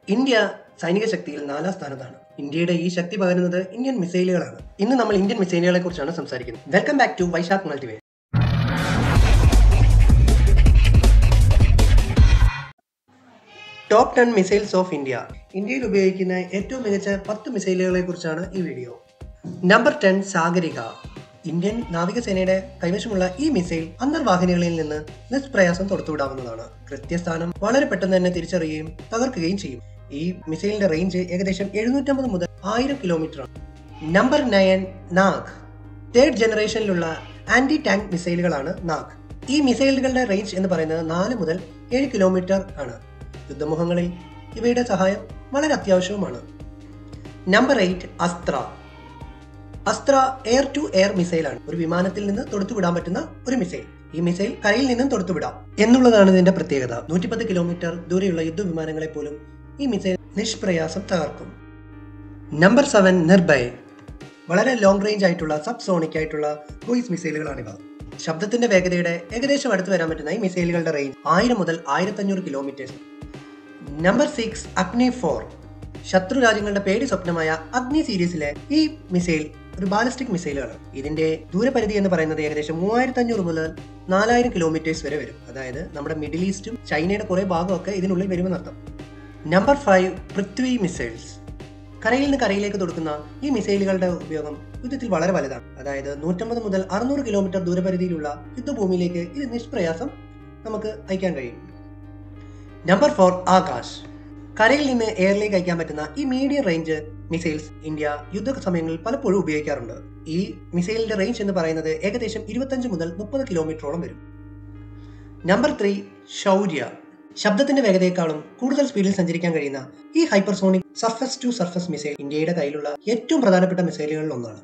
India സൈനിക ശക്തിയിൽ നാലാം സ്ഥാനത്താണ് ഇന്ത്യയുടെ ഈ ശക്തി പകരുന്നത് ഇന്ത്യൻ മിസൈലുകളാണ് ഇന്ന് നമ്മൾ ഇന്ത്യൻ മിസൈലുകളെ കുറിച്ചാണ് സംസാരിക്കുന്നത് welcome back to Vaisakh Multiway top ten missiles of India ഇന്ത്യയിൽ ഉപയോഗിക്കുന്ന ഏറ്റവും മികച്ച പത്ത് മിസൈലുകളെ കുറിച്ചാണ് ഈ video number ten Sagarika Indian നാവികസേനയുടെ കൈവശമുള്ള ഈ മിസൈൽ അന്തർവാഹിനികളിൽ നിന്ന് നിഷ്പ്രയാസം തൊടുത്തുവിടാവുന്നതാണ് കൃത്യസ്ഥാനം വളരെ പെട്ടെന്ന് തന്നെ തിരിച്ചറിയുകയും തകർക്കുകയും ചെയ്യും ഈ മിസൈലിന്റെ റേഞ്ച് ഏകദേശം എഴുന്നൂറ്റമ്പത് മുതൽ ആയിരം കിലോമീറ്റർ ആണ് നമ്പർ നയൻ നാഗ് തേർഡ് ജനറേഷനിലുള്ള ആന്റി ടാങ്ക് മിസൈലുകളാണ് നാഗ് ഈ മിസൈലുകളുടെ റേഞ്ച് എന്ന് പറയുന്നത് നാല് മുതൽ ഏഴ് കിലോമീറ്റർ ആണ് യുദ്ധമുഖങ്ങളിൽ ഇവയുടെ സഹായം വളരെ അത്യാവശ്യവുമാണ് number eight Astra Astra air to air മിസൈലാണ് ഒരു വിമാനത്തിൽ നിന്ന് തൊടുത്തുവിടാൻ പറ്റുന്ന ഒരു മിസൈൽ ഈ മിസൈൽ കരയിൽ നിന്നും തൊടുത്തുവിടാം എന്നുള്ളതാണ് ഇതിന്റെ പ്രത്യേകത നൂറ്റിപ്പത്ത് കിലോമീറ്റർ ദൂരെയുള്ള യുദ്ധവിമാനങ്ങളെ പോലും ഈ മിസൈൽ നിഷ്പ്രയാസം തകർക്കും നമ്പർ സെവൻ നിർഭയ് വളരെ ലോങ് റേഞ്ച് ആയിട്ടുള്ള സബ് സോണിക് ആയിട്ടുള്ള ക്രൂയിസ് മിസൈലുകളാണിവ ശബ്ദത്തിന്റെ വേഗതയുടെ ഏകദേശം അടുത്ത് വരാൻ പറ്റുന്ന ഈ മിസൈലുകളുടെ റേഞ്ച് ആയിരം മുതൽ ആയിരത്തഞ്ഞൂറ് kilometres number six Agni four ശത്രു രാജ്യങ്ങളുടെ പേടി സ്വപ്നമായ അഗ്നി സീരീസിലെ ഈ മിസൈൽ ഒരു ബാലിസ്റ്റിക് മിസൈലാണ് ഇതിന്റെ ദൂരപരിധി എന്ന് പറയുന്നത് ഏകദേശം മൂവായിരത്തി അഞ്ഞൂറ് മുതൽ നാലായിരം കിലോമീറ്റേഴ്സ് വരെ വരും അതായത് നമ്മുടെ മിഡിൽ ഈസ്റ്റും ചൈനയുടെ കുറെ ഭാഗമൊക്കെ ഇതിനുള്ളിൽ വരുമെന്നർത്ഥം നമ്പർ ഫൈവ് പൃഥ്വി മിസൈൽസ് കരയിൽ നിന്ന് കരയിലേക്ക് തൊടുക്കുന്ന ഈ മിസൈലുകളുടെ ഉപയോഗം യുദ്ധത്തിൽ വളരെ വലുതാണ് അതായത് നൂറ്റമ്പത് മുതൽ അറുന്നൂറ് കിലോമീറ്റർ ദൂരപരിധിയിലുള്ള യുദ്ധഭൂമിയിലേക്ക് ഇത് നിഷ്പ്രയാസം നമുക്ക് അയക്കാൻ കഴിയും നമ്പർ ഫോർ ആകാശ് കരയിൽ നിന്ന് എയറിലേക്ക് അയക്കാൻ പറ്റുന്ന ഈ മീഡിയം റേഞ്ച് മിസൈൽസ് ഇന്ത്യ യുദ്ധ സമയങ്ങളിൽ പലപ്പോഴും ഉപയോഗിക്കാറുണ്ട് ഈ മിസൈലിന്റെ റേഞ്ച് എന്ന് പറയുന്നത് ഏകദേശം ഇരുപത്തഞ്ച് മുതൽ മുപ്പത് കിലോമീറ്ററോളം വരും നമ്പർ ത്രീ ശൗര്യ ശബ്ദത്തിന്റെ വേഗതയെക്കാളും കൂടുതൽ സ്പീഡിൽ സഞ്ചരിക്കാൻ കഴിയുന്ന ഈ hypersonic surface to surface missile ഇന്ത്യയുടെ കയ്യിലുള്ള ഏറ്റവും പ്രധാനപ്പെട്ട മിസൈലുകളിൽ ഒന്നാണ്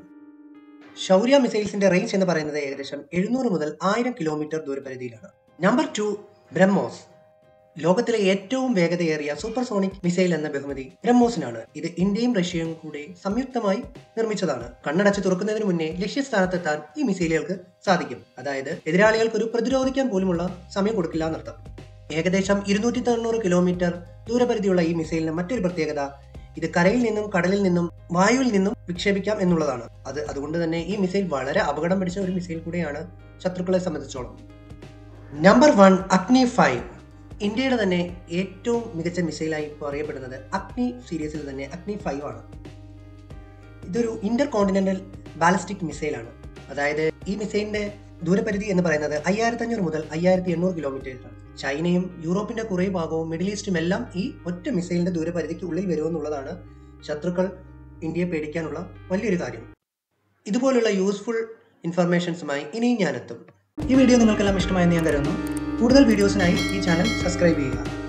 ശൗര്യ മിസൈൽസിന്റെ റേഞ്ച് എന്ന് പറയുന്നത് ഏകദേശം എഴുന്നൂറ് മുതൽ ആയിരം കിലോമീറ്റർ ദൂരപരിധിയിലാണ് നമ്പർ ടു ബ്രഹ്മോസ് ലോകത്തിലെ ഏറ്റവും വേഗതയേറിയ സൂപ്പർസോണിക് മിസൈൽ എന്ന ബഹുമതി ബ്രഹ്മോസിനാണ് ഇത് ഇന്ത്യയും റഷ്യയും കൂടി സംയുക്തമായി നിർമ്മിച്ചതാണ് കണ്ണടച്ച് തുറക്കുന്നതിന് മുന്നേ ലക്ഷ്യസ്ഥാനത്തെത്താൻ ഈ മിസൈലുകൾക്ക് സാധിക്കും അതായത് എതിരാളികൾക്ക് ഒരു പ്രതിരോധിക്കാൻ പോലുമുള്ള സമയം കൊടുക്കില്ല എന്നർത്ഥം ഏകദേശം ഇരുന്നൂറ്റി തൊണ്ണൂറ് കിലോമീറ്റർ ദൂരപരിധിയുള്ള ഈ മിസൈലിന് മറ്റൊരു പ്രത്യേകത ഇത് കരയിൽ നിന്നും കടലിൽ നിന്നും വായുവിൽ നിന്നും വിക്ഷേപിക്കാം എന്നുള്ളതാണ് അത് അതുകൊണ്ട് തന്നെ ഈ മിസൈൽ വളരെ അപകടം പിടിച്ച ഒരു മിസൈൽ കൂടെയാണ് ശത്രുക്കളെ സംബന്ധിച്ചോളം നമ്പർ വൺ അഗ്നി ഫൈവ് ഇന്ത്യയുടെ തന്നെ ഏറ്റവും മികച്ച മിസൈലായി ഇപ്പോൾ അറിയപ്പെടുന്നത് അഗ്നി സീരീസിൽ തന്നെ അഗ്നി ഫൈവ് ആണ് ഇതൊരു ഇന്റർ കോണ്ടിനെന്റൽ ബാലിസ്റ്റിക് മിസൈലാണ് അതായത് ഈ മിസൈലിന്റെ ദൂരപരിധി എന്ന് പറയുന്നത് അയ്യായിരത്തി അഞ്ഞൂറ് മുതൽ അയ്യായിരത്തി എണ്ണൂറ് കിലോമീറ്റേഴ്സാണ് ചൈനയും യൂറോപ്പിന്റെ കുറേ ഭാഗവും മിഡിൽ ഈസ്റ്റും എല്ലാം ഈ ഒറ്റ മിസൈലിന്റെ ദൂരപരിധിക്ക് ഉള്ളിൽ വരുമെന്നുള്ളതാണ് ശത്രുക്കൾ ഇന്ത്യയെ പേടിക്കാനുള്ള വലിയൊരു കാര്യം ഇതുപോലുള്ള യൂസ്ഫുൾ ഇൻഫർമേഷൻസുമായി ഇനിയും ഞാനെത്തും ഈ വീഡിയോ നിങ്ങൾക്കെല്ലാം ഇഷ്ടമായെന്ന് ഞാൻ കരുതുന്നു കൂടുതൽ വീഡിയോസിനായി ഈ ചാനൽ സബ്സ്ക്രൈബ് ചെയ്യുക